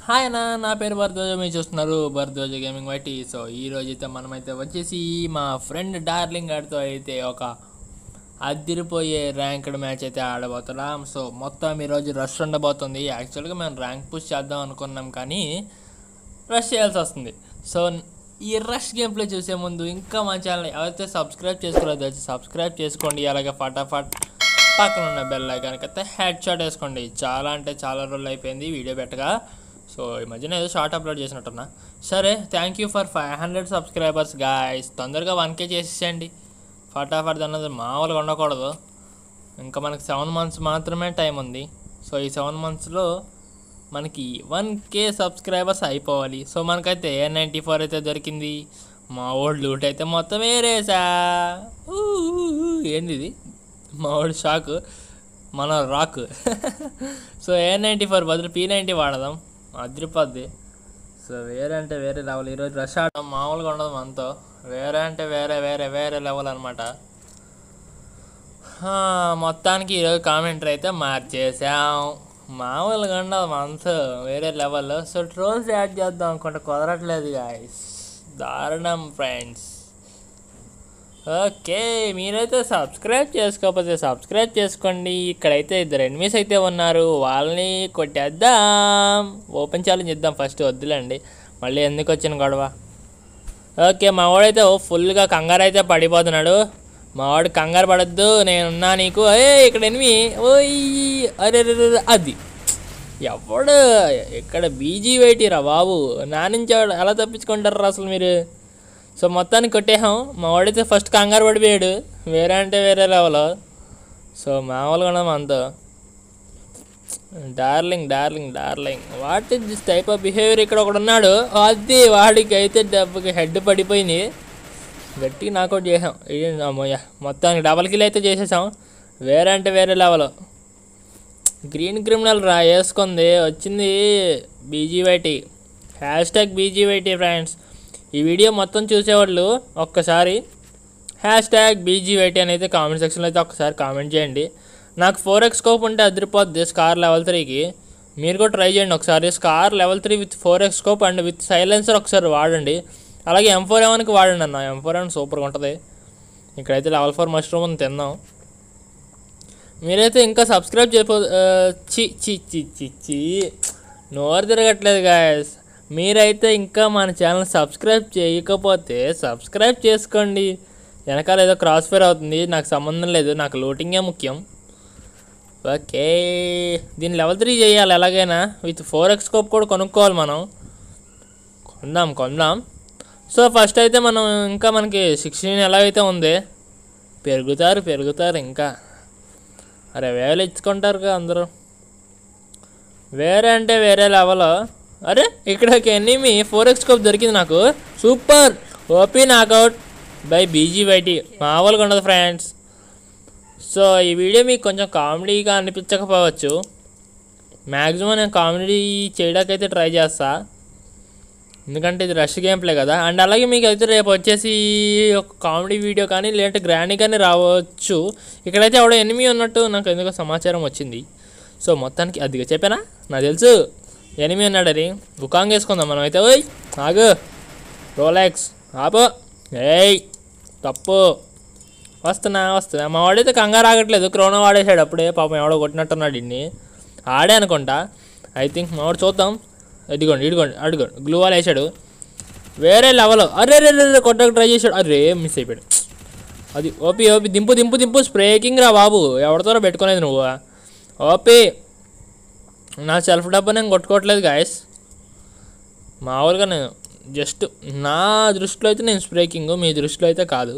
Hi అన్న నా పేరు భరద్వాజ మీరు చూస్తున్నారు భరద్వాజ గేమింగ్ వైటి సో ఈ రోజు అయితే మనమైతే వచ్చేసి మా ఫ్రెండ్ డార్లింగ్ గారితో అయితే ఒక అదిరిపోయే ర్యాంక్డ్ మ్యాచ్ అయితే ఆడబోతున్నాం సో మొత్తం ఈరోజు రష్ ఉండబోతుంది యాక్చువల్గా మేము ర్యాంక్ పుష్ చేద్దాం అనుకున్నాం కానీ రష్ చేయాల్సి వస్తుంది సో ఈ రష్ గేమ్ ప్లే చూసే ముందు ఇంకా మా ఛానల్ ఎవరైతే సబ్స్క్రైబ్ చేసుకోలేదు వచ్చి సబ్స్క్రైబ్ చేసుకోండి అలాగే ఫటాఫట్ పక్కన ఉన్న బెల్ ఐకాన్కి అయితే హెడ్ షాట్ వేసుకోండి చాలా అంటే చాలా రోజులు అయిపోయింది వీడియో పెట్టగా సో ఈ మధ్యన ఏదో షార్ట్ అప్లోడ్ చేసినట్టున్నా సరే thank you for five hundred subscribers guys తొందరగా వన్ కే చేసేయండి ఫటాఫట్ అన్నది మామూలుగా ఉండకూడదు ఇంకా మనకి సెవెన్ మంత్స్ మాత్రమే టైం ఉంది సో ఈ సెవెన్ మంత్స్లో మనకి వన్ కే సబ్స్క్రైబర్స్ అయిపోవాలి సో మనకైతే ఏ నైంటీ ఫోర్ అయితే దొరికింది మా ఓల్డ్ లూట్ అయితే మొత్తం ఏరేసా ఊ, ఊ, ఊ, ఏంది ఇది మా ఓల్డ్ షాక్ మన rock so A ninety four బదులు పీ నైంటీ వాడదాం అదిరిపోద్ది సో వేరే అంటే వేరే లెవెల్ ఈరోజు రష్ ఆడడం మామూలుగా ఉండదు మనతో వేరే అంటే వేరే వేరే వేరే లెవెల్ అనమాట మొత్తానికి ఈరోజు కామెంటరీ అయితే మార్చేసాం మామూలుగా ఉండదు మనసు వేరే లెవెల్ సో ట్రోల్స్ యాడ్ చేద్దాం అనుకుంటే కుదరట్లేదు గాయస్ దారుణం ఫ్రెండ్స్ ఓకే మీరైతే సబ్స్క్రైబ్ చేసుకోకపోతే సబ్స్క్రైబ్ చేసుకోండి ఇక్కడైతే ఇద్దరు ఎనిమిస్ అయితే ఉన్నారు వాళ్ళని కొట్టేద్దాం ఓపెన్ ఛాలెంజ్ ఇద్దాం ఫస్ట్ వద్దులేండి మళ్ళీ ఎందుకు వచ్చిన గొడవ ఓకే మా వాడైతే ఓ ఫుల్గా కంగారు అయితే పడిపోతున్నాడు మా వాడు కంగారు పడద్దు నేనున్నా నీకు ఏ ఇక్కడ ఎనిమి ఓయ్ అరే రే, రే, రే, అది ఎవడు ఇక్కడ బీజీ వెయిటీరా బాబు నా నుంచి ఎవడు ఎలా తప్పించుకుంటారు అసలు మీరు సో మొత్తానికి కొట్టేసాం మా వాడైతే ఫస్ట్ కంగారు పడిపోయాడు వేరే అంటే వేరే లెవెల్ సో మామూలుగా ఉన్నాం అంతా darling darling darling what is this type of behaviour ఇక్కడ ఒకడు ఉన్నాడు అది వాడికి అయితే డబ్బుకి హెడ్ పడిపోయింది గట్టిగా నాకౌట్ చేసాం ఇది అమ్మయ్య మొత్తానికి డబల్ కిల్ అయితే చేసేసాం వేరే అంటే వేరే లెవెల్ గ్రీన్ క్రిమినల్ రా వేసుకుంది వచ్చింది BGYT hashtag BGYT friends ఈ వీడియో మొత్తం చూసేవాళ్ళు ఒక్కసారి హ్యాష్ ట్యాగ్ బీజీవైటీ అని అయితే కామెంట్ సెక్షన్లో అయితే ఒక్కసారి కామెంట్ చేయండి నాకు ఫోర్ ఎక్స్ స్కోప్ ఉంటే అదిరిపోద్ది స్కార్ లెవెల్ త్రీకి మీరు కూడా ట్రై చేయండి ఒకసారి scar level three with four X scope and with silencer ఒకసారి వాడండి అలాగే ఎం ఫోర్ ఎవన్కి వాడండి అన్న ఎం ఫోర్ ఎవన్ సూపర్గా ఉంటుంది ఇక్కడైతే లెవెల్ ఫోర్ మష్రూమ్ అని తిందాం మీరైతే ఇంకా సబ్స్క్రైబ్ చేయపో ఆ, చి చి చి చి చి నోరు తిరగట్లేదు గాయస్ మీరైతే ఇంకా మన ఛానల్ సబ్స్క్రైబ్ చేయకపోతే సబ్స్క్రైబ్ చేసుకోండి వెనకాల ఏదో క్రాస్ ఫేర్ అవుతుంది నాకు సంబంధం లేదు నాకు లోటింగే ముఖ్యం ఓకే దీన్ని లెవెల్ త్రీ చేయాలి ఎలాగైనా విత్ ఫోర్ ఎక్స్ స్కోప్ కూడా కొనుక్కోవాలి మనం కొందాం కొందాం సో ఫస్ట్ అయితే మనం ఇంకా మనకి సిక్స్టీన్ ఎలా అయితే ఉంది పెరుగుతారు పెరుగుతారు ఇంకా అరే వేలు ఇచ్చుకుంటారుగా అందరూ వేరే అంటే వేరే లెవెల్ అరే ఇక్కడ ఒక ఎనిమి ఫోర్ ఎక్స్ స్కోప్ దొరికింది నాకు super OP knockout by BG YT మామూలుగా ఉండదు ఫ్రెండ్స్ సో ఈ వీడియో మీకు కొంచెం కామెడీగా అనిపించకపోవచ్చు మ్యాక్సిమం నేను కామెడీ చేయడానికి అయితే ట్రై చేస్తా ఎందుకంటే ఇది రష్ గేమ్ ప్లే కదా అండ్ అలాగే మీకు అయితే రేపు వచ్చేసి ఒక కామెడీ వీడియో కానీ లేదంటే గ్రాండ్ కానీ రావచ్చు ఇక్కడైతే ఎవడో ఎనిమి ఉన్నట్టు నాకు ఎందుకో సమాచారం వచ్చింది సో మొత్తానికి అదిగా చెప్పానా నాకు తెలుసు ఎనిమి ఉన్నాడని బుకాంగ్ వేసుకుందాం మనం అయితే ఓయ్ ఆగు రోలెక్స్ ఆపో ఏయ్ తప్పు వస్తున్నా వస్తున్నా మా వాడైతే కంగారు ఆగట్లేదు క్రోనా వాడేసాడు అప్పుడే పాపం ఎవడో కొట్టినట్టున్నాడు ఇన్ని ఆడే అనుకుంటా ఐ థింక్ మా వాడు చూద్దాం ఇదిగోండి ఇదిగోండి అడిగోండి గ్లూ వాల్ వేసాడు వేరే లెవెల్ అరే రే రే రే కొట్టకు ట్రై చేశాడు అరే మిస్ అయిపోయాడు అది ఓపి ఓపి దింపు దింపు దింపు స్ప్రేకింగ్ రా బాబు ఎవరితో పెట్టుకునేది నువ్వు ఓపి నా సెల్ఫ్ డబ్బా నేను కొట్టుకోవట్లేదు గాయస్ మామూలుగా నేను జస్ట్ నా దృష్టిలో అయితే నేను స్ప్రేకింగ్ మీ దృష్టిలో అయితే కాదు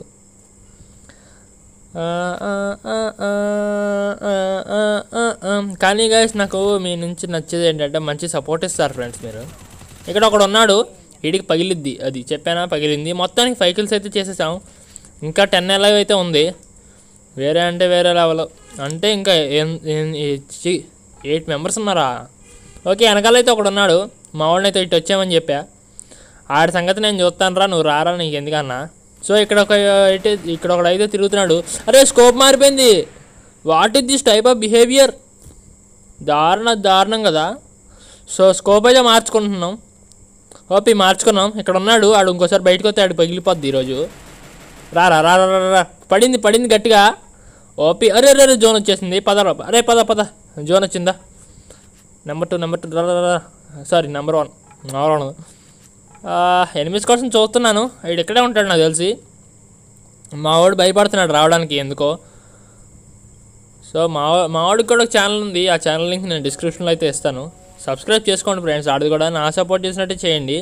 ఆ, ఆ, ఆ, ఆ, ఆ, ఆ, ఆ, ఆ. కానీ గాయస్ నాకు మీ నుంచి నచ్చేది ఏంటంటే మంచి సపోర్ట్ ఇస్తారు ఫ్రెండ్స్ మీరు ఇక్కడ ఒకడు ఉన్నాడు వీడికి పగిలిద్ది అది చెప్పానా పగిలింది మొత్తానికి ఫైవ్ కిల్స్ అయితే చేసేసాం ఇంకా టెన్ ఎలా అయితే ఉంది వేరే అంటే వేరే లెవెల్ అంటే ఇంకా ఎయిట్ మెంబర్స్ ఉన్నారా ఓకే వెనకాల అయితే ఒకడు ఉన్నాడు మా వాడిని అయితే ఇటు వచ్చామని చెప్పా ఆడి సంగతి నేను చూస్తాను రా నువ్వు రారా నీకు ఎందుకన్నా సో ఇక్కడ ఒక అయితే ఇక్కడ ఒకడు అయితే తిరుగుతున్నాడు అరే స్కోప్ మారిపోయింది what is this type of behaviour దారుణ దారుణం కదా సో స్కోప్ అయితే మార్చుకుంటున్నాం ఓపి మార్చుకున్నాం ఇక్కడ ఉన్నాడు ఆడు ఇంకోసారి బయటకు వస్తే ఆడు పగిలిపోద్ది ఈరోజు రా రా రా రా రా, రా పడింది పడింది గట్టిగా ఓపి అరే అరే అరే జోన్ వచ్చేసింది పద రా అరే పద పద జోన్ వచ్చిందా number two number two sorry number one number one enemies కోసం చూస్తున్నాను వీడు ఇక్కడే ఉంటాడు నాకు తెలిసి మా వాడు భయపడుతున్నాడు రావడానికి ఎందుకో సో మా మా వాడికి కూడా ఒక ఛానల్ ఉంది ఆ ఛానల్ లింక్ నేను డిస్క్రిప్షన్లో అయితే ఇస్తాను సబ్స్క్రైబ్ చేసుకోండి ఫ్రెండ్స్ ఆడిది కూడా నా సపోర్ట్ చేసినట్టే చేయండి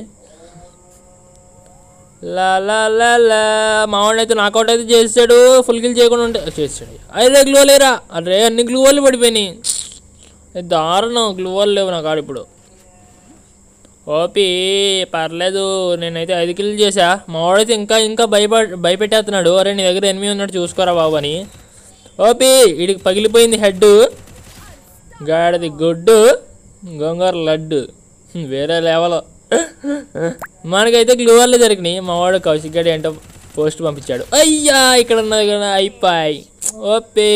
లా లా లా లా మా వాడిని అయితే నాకౌట్ అయితే చేసాడు ఫుల్ కిల్ చేయకుండా ఉంటే చేసాడు అరే గ్లూ లేరా అరే అన్ని గ్లూ వాళ్ళు పడిపోయినాయి ఏ దారుణం గ్లూ వాళ్ళు లేవు నాకు ఆడ ఇప్పుడు ఓపి పర్లేదు నేనైతే ఐదు కిల్ చేసా మా వాడైతే ఇంకా ఇంకా భయప భయపెట్టేస్తున్నాడు అరే నీ దగ్గర ఎనిమిది ఉన్నట్టు చూసుకోరా బాబు అని ఓపి వీడికి పగిలిపోయింది హెడ్ గాడిది గుడ్డు గోంగూర లడ్డు హ్మ్, వేరే లెవెల్ మనకైతే గ్లూ వల్లే దొరికినాయి మా వాడు కౌశిక్ గడి ఏంటో పోస్ట్ పంపించాడు అయ్యా ఇక్కడ ఉన్నది కదా అయిపోయి ఓపి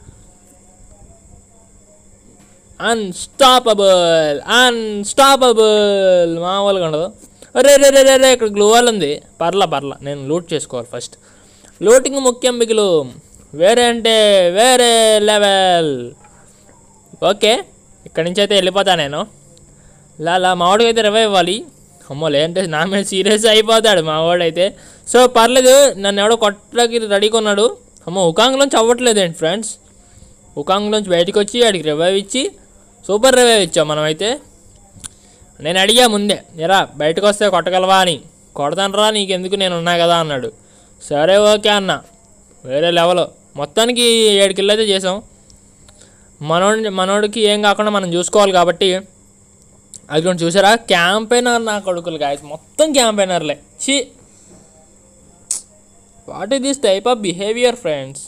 అన్స్టాపబుల్ అన్స్టాపబుల్ మామూలుగా ఉండదు అరే రే రే రే రే ఇక్కడ గ్లూ వాల్ ఉంది పర్లా పర్లా నేను లూట్ చేసుకోవాలి ఫస్ట్ లూటింగ్ ముఖ్యం మిగులు వేరే అంటే వేరే లెవెల్ ఓకే ఇక్కడి నుంచి అయితే వెళ్ళిపోతా నేను లా లా మావాడికి అయితే రివైవ్ ఇవ్వాలి అమ్మో లేదంటే నా మీద సీరియస్ అయిపోతాడు మా వాడైతే సో పర్లేదు నన్ను ఎవడో కొట్టడానికి రెడీగా ఉన్నాడు అమ్మో ఉకాంగ్లోంచి అవ్వట్లేదేంటి ఫ్రెండ్స్ ఉకాంగ్లోంచి బయటకు వచ్చి ఆడికి రివైవ్ ఇచ్చి సూపర్ రివైవ్ ఇచ్చాం మనమైతే నేను అడిగా ముందే ఎరా బయటకు వస్తే కొట్టగలవా అని కొడతానరా నీకెందుకు నేను ఉన్నా కదా అన్నాడు సరే ఓకే అన్న వేరే లెవెల్ మొత్తానికి ఏడు కిలో అయితే చేసాం మనోడి మనోడికి ఏం కాకుండా మనం చూసుకోవాలి కాబట్టి అది కూడా చూసారా క్యాంపెయినర్ నా కొడుకులు గాయస్ మొత్తం క్యాంపెయినర్లే చి what is this type of behaviour friends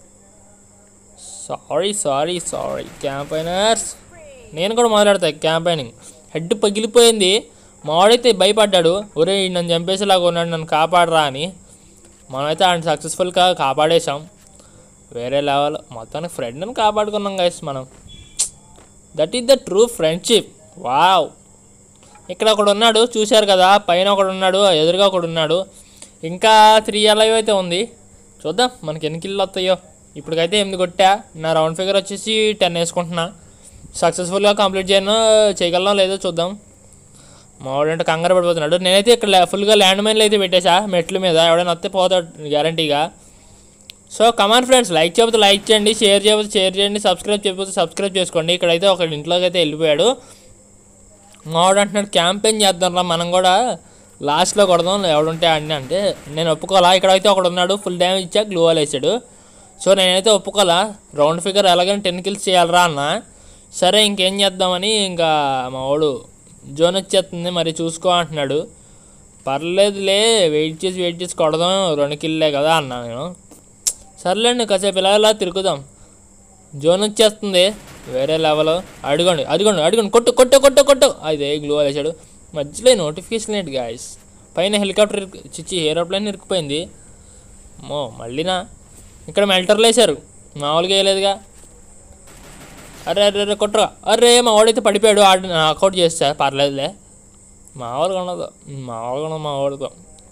sorry sorry sorry campaigners నేను కూడా మొదలెడతా క్యాంపైనింగ్ హెడ్ పగిలిపోయింది మావాడైతే భయపడ్డాడు ఒరే ఈడు నన్ను చంపేసేలాగా ఉన్నాడు నన్ను కాపాడరా అని మనమైతే ఆయన సక్సెస్ఫుల్గా కాపాడేశాం వేరే లెవెల్ మొత్తానికి ఫ్రెండ్ని కాపాడుకున్నాం గైస్ మనం that is the true friendship wow ఇక్కడ ఒకడు ఉన్నాడు చూశారు కదా పైన ఒకడు ఉన్నాడు ఎదురుగా ఒకడు ఉన్నాడు ఇంకా త్రీ అలైవ్ అయితే ఉంది చూద్దాం మనకి ఎన్ని కిల్లు వస్తాయో ఇప్పటికైతే ఎనిమిది కొట్టా నా రౌండ్ ఫిగర్ వచ్చేసి టెన్ వేసుకుంటున్నా సక్సెస్ఫుల్గా కంప్లీట్ చేయను చేయగలనో లేదో చూద్దాం మావాడంటే కంగారు పడిపోతున్నాడు నేనైతే ఇక్కడ లా- ఫుల్గా ల్యాండ్ మైన్లు అయితే పెట్టేశా మెట్ల మీద ఎవడైనా వస్తే పోతాడు గ్యారంటీగా సో కమాన్ ఫ్రెండ్స్ లైక్ చేయకపోతే లైక్ చేయండి షేర్ చేయకపోతే షేర్ చేయండి సబ్స్క్రైబ్ చేయకపోతే సబ్స్క్రైబ్ చేసుకోండి ఇక్కడైతే ఒక ఇంట్లోకి అయితే వెళ్ళిపోయాడు మావాడు అంటున్నాడు క్యాంపెయిన్ చేద్దాం రా మనం కూడా లాస్ట్లో కొడదాం ఎవడుంటే ఆడిని అంటే నేను ఒప్పుకోవాలా ఇక్కడైతే ఒకడు ఉన్నాడు ఫుల్ డ్యామేజ్ ఇచ్చా గ్లూ వాల్ వేసాడు సో నేనైతే ఒప్పుకోవాలా రౌండ్ ఫిగర్ ఎలాగైనా టెన్ కిల్స్ చేయాలరా అన్న సరే ఇంకేం చేద్దామని ఇంకా మా వాడు జోన్ వచ్చేస్తుంది మరి చూసుకో అంటున్నాడు పర్లేదులే వెయిట్ చేసి వెయిట్ చేసి కొడదాం రెండు కిల్లే కదా అన్నా నేను సర్లేండి కాసేపు ఇలా ఇలా తిరుగుదాం జోన్ వచ్చేస్తుంది వేరే లెవెల్ అడగండి అడగండి అడగండి కొట్టు కొట్టు కొట్టు కొట్టు అదే గ్లూ వేసాడు మధ్యలో నోటిఫికేషన్ ఏంటి గాయస్ పైన హెలికాప్టర్ ఇరుకు చిచ్చి ఏరోప్లేన్ ఇరుక్కుపోయింది మో మళ్ళీనా ఇక్కడ మెల్టర్లు వేశారు మామూలుగా వేయలేదుగా అరే అరే అరే కొట్టరా అరే మా వాడైతే పడిపోయాడు ఆడు అవుట్ చేస్తా పర్లేదులే మామూలుగా ఉండదు మామూలుగా ఉండదు మా వాడితో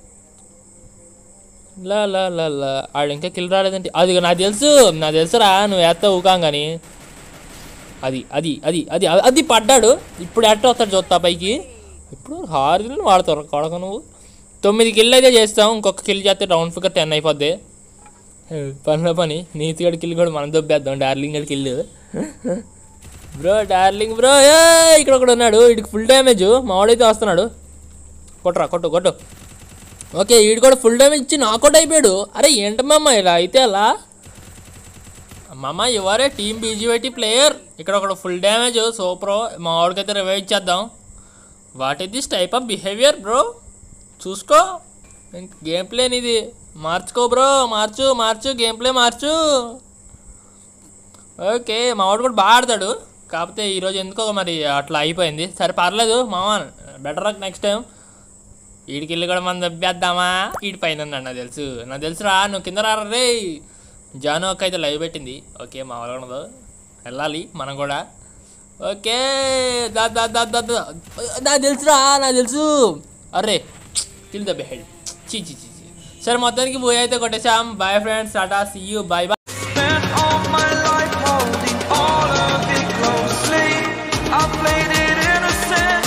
లా లా లా లా ఆడు ఇంకా కిల్ రాలేదంటే అది నాకు తెలుసు నాకు తెలుసురా నువ్వు వేస్తావు ఊకాం కానీ అది అది అది అది అది పడ్డాడు ఇప్పుడు ఎట్ట వస్తాడు చూస్తా పైకి ఇప్పుడు హార్దిని వాడతారు కొడక నువ్వు తొమ్మిది కిల్ అయితే చేస్తాం ఇంకొక కిల్ చేస్తే రౌండ్ ఫిగర్ టెన్ అయిపోద్ది పనిలో పని నీతిగడి కిల్ కూడా మనం దొబ్బేద్దాం డార్లింగ్ గడి కిల్ బ్రో డార్లింగ్ బ్రో ఏ ఇక్కడ ఒకడు ఉన్నాడు వీడికి ఫుల్ డ్యామేజ్ మావాడైతే వస్తున్నాడు కొట్టరా కొట్టు కొట్టు ఓకే వీడు కూడా ఫుల్ డ్యామేజ్ ఇచ్చి నాకౌట్ అయిపోయాడు అరే ఏంటమ్మా ఇలా అయితే అలా అమ్మమ్మ ఎవరే టీమ్ బీజీవైటీ ప్లేయర్ ఇక్కడ ఒక ఫుల్ డ్యామేజ్ సూపర్ మా వాడికైతే రివైవ్ ఇచ్చేద్దాం what is this type of behaviour bro చూసుకో గేమ్ ప్లే ఇది మార్చుకో బ్రో మార్చు మార్చు గేమ్ ప్లే మార్చు ఓకే మా వాడు కూడా బాగా ఆడతాడు కాకపోతే ఈరోజు ఎందుకో మరి అట్లా అయిపోయింది సరే పర్లేదు మామ బెటర్ లక్ నెక్స్ట్ టైం వీడికి ఇల్లు కూడా మనం దెబ్బేద్దామా వీడి పైన ఉన్నాడు నాకు తెలుసు నాకు తెలుసురా నువ్వు కింద రారా రే జాను అక్క అయితే లైవ్ పెట్టింది ఓకే మా వాళ్ళు ఉండదు వెళ్ళాలి మనం కూడా ఓకే దా దా దా దా దా. నాకు తెలుసురా నాకు తెలుసు అరే కిల్ ద బెహెడ్ చీ చీ చీ చీ. సరే మొత్తానికి పోయి అయితే కొట్టేసాం bye friends tata see you bye bye Spent all my life holding all of it closely. I played it innocent,